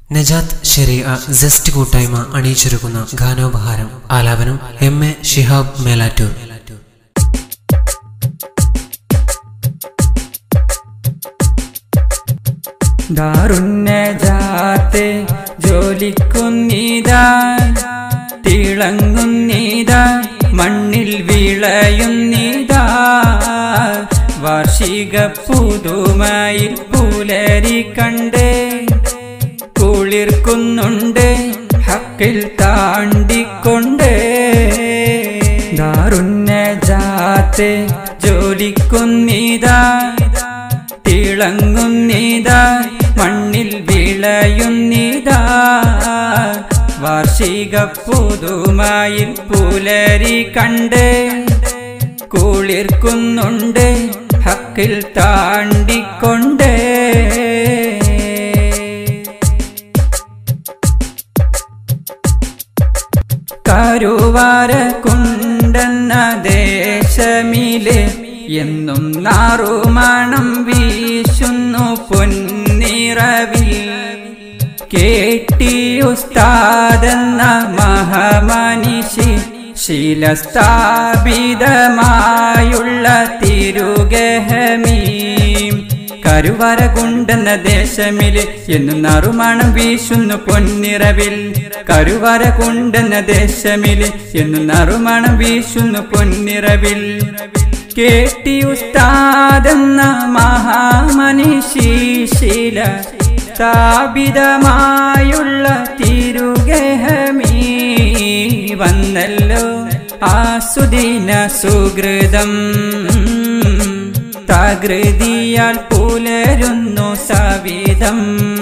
നജാത്ത് Shiriya just കൂട്ടായ്മ അണിയിച്ചൊരുക്കുന്ന ഗാനോപഹാരം ആലാപനം എം എ ഷിഹാബ് മേലാറ്റൂർ ദാരുണ്യജാത്തെ ജോലിക്കുന്നിതാ തിളങ്ങുന്നിതാ മണ്ണിൽ വിളയുന്നിതാ വാർഷിക പുതുമയിൽ പുലരി കണ്ടേ കുളിർക്കുന്നുണ്ട് ഹക്കിൽ താണ്ടിക്കൊണ്ട് ദാരുണ്യജാത്തെ ജോലിക്കുന്നിതാ തിളങ്ങുന്നിതാ മണ്ണിൽ വിളയുന്നിതാ വാർഷിക പുതുമയിൽ പുലരി കണ്ട് കുളിർക്കുന്നുണ്ട് ഹക്കിൽ താണ്ടിക്കൊണ്ട് കരുവാര കുണ്ടെന്ന ദേശമിലെ എന്നും നാറുമണം വീശുന്നു പൊന്നിറവിൽ കേട്ടിയുസ്താദെന്ന മഹാമനിഷി ശീലസ്ഥാപിതമായുള്ള തിരുഗഹമീം കരുവര കൊണ്ടെന്ന ദേശമില് എന്നും നറുമണം വീശുന്നു പൊന്നിറവിൽ കരുവര കൊണ്ടെന്ന ദേശമില് എന്നും നറുമണം വീശുന്നു പൊന്നിറവിൽ കേട്ടിയുസ്താദെന്ന മഹാമനിശീശീല സ്ഥാപിതമായുള്ള തിരുഗഹമീ വന്നല്ലോ ആസുദീന സുഹൃതം തകൃതിയാൽ പുലരുന്നു സവിധം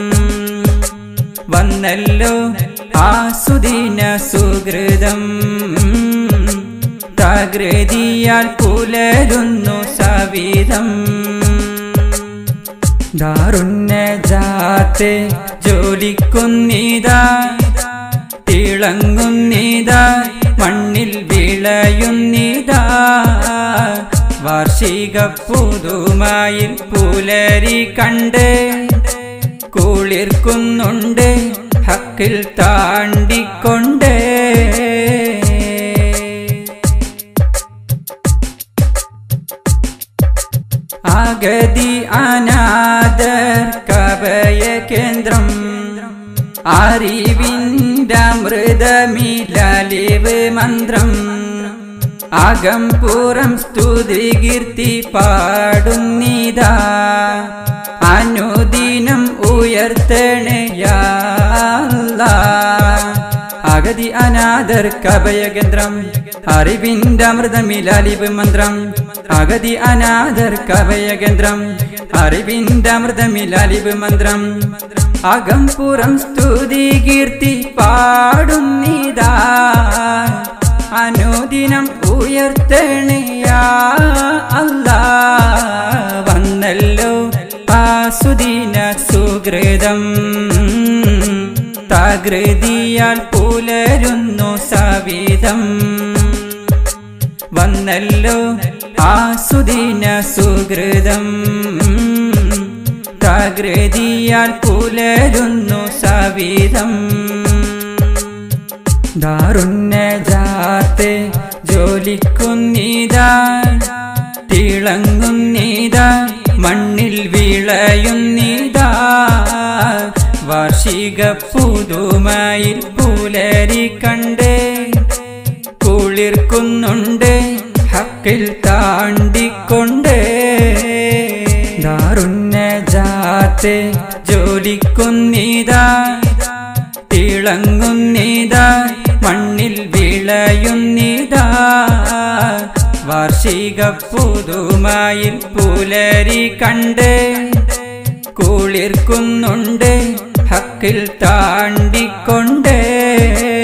വന്നല്ലോ ആസുദീന സുഹൃതം തകൃതിയാൽ പുലരുന്നു സവിധം ദാരുണ്യജാത്തെ ജോലിക്കുന്നിതാ തിളങ്ങുന്നിതാ മണ്ണിൽ വിളയുന്നിതാ വാർഷിക പുതുമയിൽ പുലരി കണ്ട് കുളിർക്കുന്നുണ്ട് ഹക്കിൽ താണ്ടിക്കൊണ്ട് അഗതി അനാദർ കവയ കേന്ദ്രം അറിവിൻ്റെ അമൃതമിലലിവ് മന്ത്രം അകംപുറം സ്തുതി കീർത്തി പാടുന്നിതാ അനുദിനം ഉയർത്തണയാ അഗതി അനാദർ കഭയകേന്ദ്രം അറിവിന്റെ അമൃതമിലാലിവ് മന്ത്രം അഗതി അനാദർ കഭയകേന്ദ്രം അറിവിന്റെ അമൃതമിലാലിവ് മന്ത്രം അകംപുറം സ്തുതി കീർത്തി പാടുന്നിതാ അനുദിനം ഉയർത്തണയാ അല്ലാ വന്നല്ലോ ആസുദീന സുഹൃതം തകൃതിയാൽ പുലരുന്നു സവിധം വന്നല്ലോ ആസുദീന സുഹൃതം തകൃതിയാൽ പുലരുന്നു സവിധം ദാരുണ്യജാത്തെ ജോലിക്കുന്നിതാ തിളങ്ങുന്നിതാ മണ്ണിൽ വിളയുന്നിതാ വാർഷിക പുതുമയിൽ പുലരി കണ്ട് കുളിർക്കുന്നുണ്ട് ഹക്കിൽ താണ്ടിക്കൊണ്ട് ദാരുണ്യജാത്തെ ജോലിക്കുന്നിതാ തിളങ്ങുന്നിതാ മണ്ണിൽ വിളയുന്നിതാ വാർഷിക പുതുമയിൽ പുലരി കണ്ട് കുളിർക്കുന്നുണ്ട് ഹക്കിൽ താണ്ടിക്കൊണ്ട്